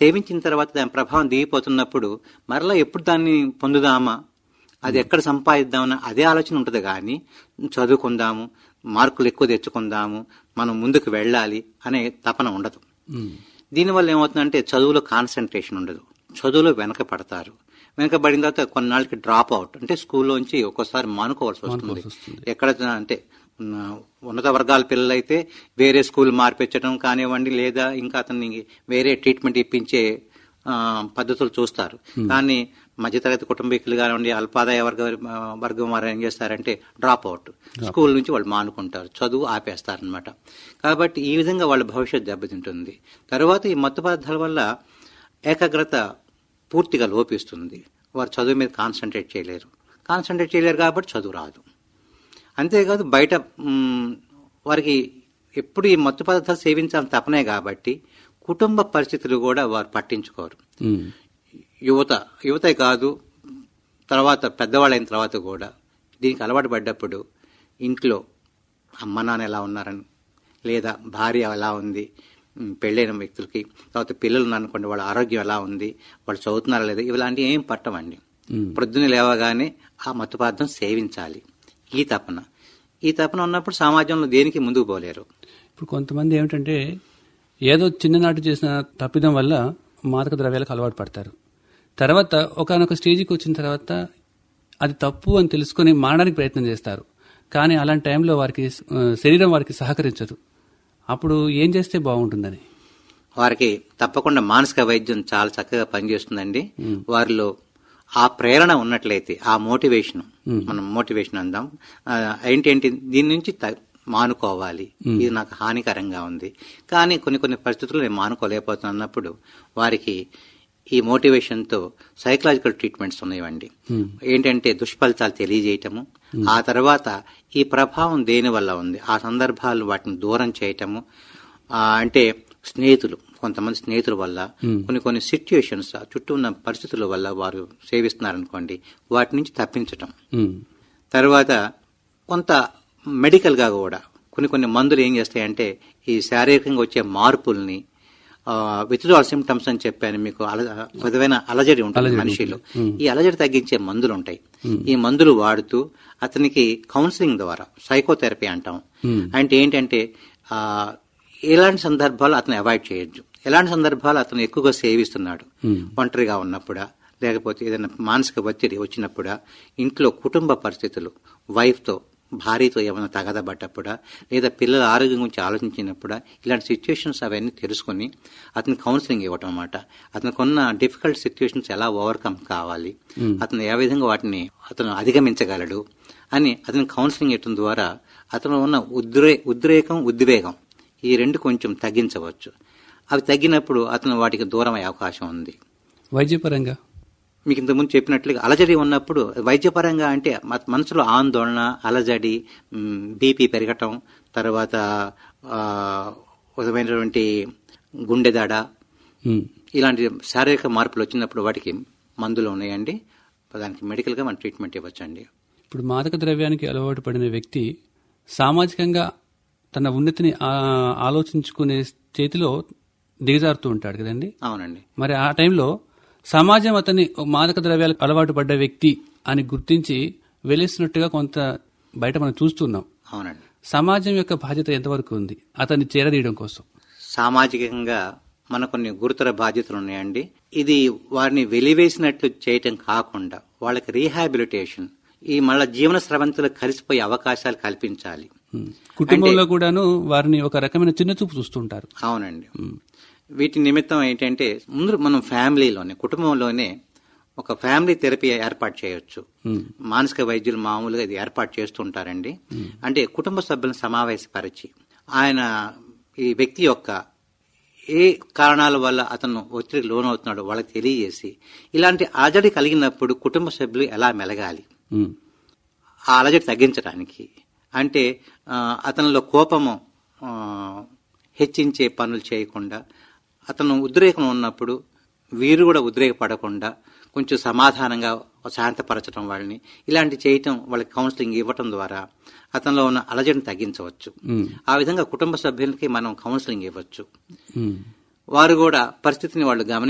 సేవించిన తర్వాత దాని ప్రభావం దిగిపోతున్నప్పుడు మరలా ఎప్పుడు దాన్ని పొందుదామా అది ఎక్కడ సంపాదిద్దామని అదే ఆలోచన ఉంటుంది కానీ చదువుకుందాము మార్కులు ఎక్కువ తెచ్చుకుందాము మనం ముందుకు వెళ్ళాలి అనే తపన ఉండదు దీనివల్ల ఏమవుతుందంటే చదువులో కాన్సన్ట్రేషన్ ఉండదు చదువులో వెనక పడతారు వెనకబడిన తర్వాత కొన్నాళ్ళకి డ్రాప్ అవుట్ అంటే స్కూల్లోంచి ఒక్కోసారి మానుకోవాల్సి వస్తుంది ఎక్కడ అంటే ఉన్న ఉన్నత వర్గాల పిల్లలైతే వేరే స్కూల్ మార్పించడం కానివ్వండి లేదా ఇంకా అతన్ని వేరే ట్రీట్మెంట్ ఇప్పించే ఆ, పద్ధతులు చూస్తారు కానీ మధ్యతరగతి కుటుంబీకులు కానివ్వండి అల్పాదాయ వర్గ ఆ, వర్గం వారు ఏం చేస్తారంటే డ్రాప్ అవుట్ స్కూల్ నుంచి వాళ్ళు మానుకుంటారు చదువు ఆపేస్తారనమాట కాబట్టి ఈ విధంగా వాళ్ళ భవిష్యత్తు దెబ్బతింటుంది తర్వాత ఈ మత్తు పదార్థాల వల్ల ఏకాగ్రత పూర్తిగా లోపిస్తుంది వారు చదువు మీద కాన్సన్ట్రేట్ చేయలేరు కాన్సన్ట్రేట్ చేయలేరు కాబట్టి చదువు రాదు అంతేకాదు బయట మ్, వారికి ఎప్పుడు ఈ మత్తు పదార్థాలు సేవించాలని తపనే కాబట్టి కుటుంబ పరిస్థితులు కూడా వారు పట్టించుకోరు ఉమ్. యువత యువతే కాదు తర్వాత పెద్దవాళ్ళైన తర్వాత కూడా దీనికి అలవాటు పడ్డప్పుడు ఇంట్లో అమ్మ నాన్న ఎలా ఉన్నారని లేదా భార్య ఎలా ఉంది ఉమ్, పెళ్ళైన వ్యక్తులకి తర్వాత పిల్లలు ఉన్నారు అనుకోండి వాళ్ళ ఆరోగ్యం ఎలా ఉంది వాళ్ళు చదువుతున్నారా లేదా ఇలాంటివి ఏం పట్టమండి ప్రొద్దున లేవగానే ఆ మత్తు పదార్థం సేవించాలి ఈ తపన ఈ తపన ఉన్నప్పుడు సమాజంలో దేనికి ముందుకు పోలేరు ఇప్పుడు కొంతమంది ఏమిటంటే ఏదో చిన్ననాటి చేసిన తప్పిదం వల్ల మాదక ద్రవ్యాలకు అలవాటు పడతారు తర్వాత ఒకనొక స్టేజ్కి వచ్చిన తర్వాత అది తప్పు అని తెలుసుకొని మారడానికి ప్రయత్నం చేస్తారు కానీ అలాంటి టైంలో వారికి ఆ, శరీరం వారికి సహకరించదు అప్పుడు ఏం చేస్తే బాగుంటుందని వారికి తప్పకుండా మానసిక వైద్యం చాలా చక్కగా పనిచేస్తుందండి వారిలో ఆ ప్రేరణ ఉన్నట్లయితే ఆ మోటివేషన్ మనం మోటివేషన్ అందాం ఆ, ఏంటేంటి దీని నుంచి త- మానుకోవాలి ఇది నాకు హానికరంగా ఉంది కానీ కొన్ని కొన్ని పరిస్థితుల్లో నేను మానుకోలేకపోతున్నాను అన్నప్పుడు వారికి ఈ మోటివేషన్తో సైకలాజికల్ ట్రీట్మెంట్స్ ఉన్నాయండి ఏంటంటే దుష్ఫలితాలు తెలియజేయటము ఆ తర్వాత ఈ ప్రభావం దేని వల్ల ఉంది ఆ సందర్భాలు వాటిని దూరం చేయటము ఆ, అంటే స్నేహితులు కొంతమంది స్నేహితుల వల్ల కొన్ని కొన్ని సిచ్యుయేషన్స్ చుట్టూ ఉన్న పరిస్థితుల వల్ల వారు సేవిస్తున్నారనుకోండి వాటి నుంచి తప్పించటం ఉమ్. తర్వాత కొంత మెడికల్గా కూడా కొన్ని కొన్ని మందులు ఏం చేస్తాయంటే ఈ శారీరకంగా వచ్చే మార్పుల్ని విత్డ్రాల్ సిమ్టమ్స్ అని చెప్పాను మీకు అల విధమైన అలజడి ఉంటుంది మనిషిలో ఈ అలజడి తగ్గించే మందులు ఉంటాయి ఈ మందులు వాడుతూ అతనికి కౌన్సిలింగ్ ద్వారా సైకోథెరపీ అంటాం అంటే ఏంటంటే ఆ, ఎలాంటి సందర్భాలు అతను అవాయిడ్ చేయొచ్చు ఎలాంటి సందర్భాలు అతను ఎక్కువగా సేవిస్తున్నాడు ఒంటరిగా ఉన్నప్పుడా లేకపోతే ఏదైనా మానసిక ఒత్తిడి వచ్చినప్పుడా ఇంట్లో కుటుంబ పరిస్థితులు వైఫ్తో భార్యతో ఏమైనా తగదబడ్డప్పుడా లేదా పిల్లల ఆరోగ్యం గురించి ఆలోచించినప్పుడా ఇలాంటి సిచ్యుయేషన్స్ అవన్నీ తెలుసుకొని అతని కౌన్సిలింగ్ ఇవ్వటం అన్నమాట అతనికి ఉన్న డిఫికల్ట్ సిచ్యుయేషన్స్ ఎలా ఓవర్కమ్ కావాలి అతను ఏ విధంగా వాటిని అతను అధిగమించగలడు అని అతని కౌన్సిలింగ్ ఇవ్వడం ద్వారా అతను ఉన్న ఉద్రే ఉద్రేకం ఉద్వేగం ఈ రెండు కొంచెం తగ్గించవచ్చు అవి తగ్గినప్పుడు అతను వాటికి దూరం అయ్యే అవకాశం ఉంది వైద్యపరంగా మీకు ఇంతకుముందు చెప్పినట్లుగా అలజడి ఉన్నప్పుడు వైద్యపరంగా అంటే మ- మనసులో ఆందోళన అలజడి బీపీ పెరగటం తర్వాత ఆ, విధమైనటువంటి గుండె దడ ఉమ్. ఇలాంటి శారీరక మార్పులు వచ్చినప్పుడు వాటికి మందులు ఉన్నాయండి దానికి మెడికల్గా మనం ట్రీట్మెంట్ ఇవ్వచ్చండి ఇప్పుడు మాదక ద్రవ్యానికి అలవాటు పడిన వ్యక్తి సామాజికంగా తన ఉన్నతిని ఆ, ఆలోచించుకునే చేతిలో దిగజారుతూ ఉంటాడు కదండి అవునండి మరి ఆ టైంలో సమాజం అతన్ని ఒక మాదక ద్రవ్యాలకు అలవాటు పడ్డ వ్యక్తి అని గుర్తించి వెలిస్తున్నట్టుగా కొంత బయట మనం చూస్తున్నాం అవునండి సమాజం యొక్క బాధ్యత ఎంతవరకు ఉంది అతన్ని చేరదీయడం కోసం సామాజికంగా మన కొన్ని గురుతర బాధ్యతలు ఉన్నాయండి ఇది వారిని వెలివేసినట్లు చేయటం కాకుండా వాళ్ళకి రీహాబిలిటేషన్ ఈ మళ్ళా జీవన స్రవంతులు కలిసిపోయే అవకాశాలు కల్పించాలి ఉమ్. కుటుంబంలో కూడాను వారిని ఒక రకమైన చిన్న చూపు చూస్తుంటారు అవునండి వీటి నిమిత్తం ఏంటంటే ముందు మనం ఫ్యామిలీలోనే కుటుంబంలోనే ఒక ఫ్యామిలీ థెరపీ ఏర్పాటు చేయొచ్చు మానసిక వైద్యులు మామూలుగా ఇది ఏర్పాటు చేస్తుంటారండి అంటే కుటుంబ సభ్యులను సమావేశపరిచి ఆయన ఈ వ్యక్తి యొక్క ఏ కారణాల వల్ల అతను ఒత్తిడికి లోనవుతున్నాడో వాళ్ళకి తెలియజేసి ఇలాంటి అలజడి కలిగినప్పుడు కుటుంబ సభ్యులు ఎలా మెలగాలి ఉమ్. ఆ అలజడి తగ్గించడానికి అంటే ఆ, అతనిలో కోపము ఆ, హెచ్చించే పనులు చేయకుండా అతను ఉద్రేకం ఉన్నప్పుడు వీరు కూడా ఉద్రేకపడకుండా కొంచెం సమాధానంగా శాంతపరచడం వాళ్ళని ఇలాంటి చేయటం వాళ్ళకి కౌన్సిలింగ్ ఇవ్వటం ద్వారా అతనిలో ఉన్న అలజడిని తగ్గించవచ్చు ఆ విధంగా కుటుంబ సభ్యులకి మనం కౌన్సిలింగ్ ఇవ్వచ్చు ఉమ్. వారు కూడా పరిస్థితిని వాళ్ళు గమని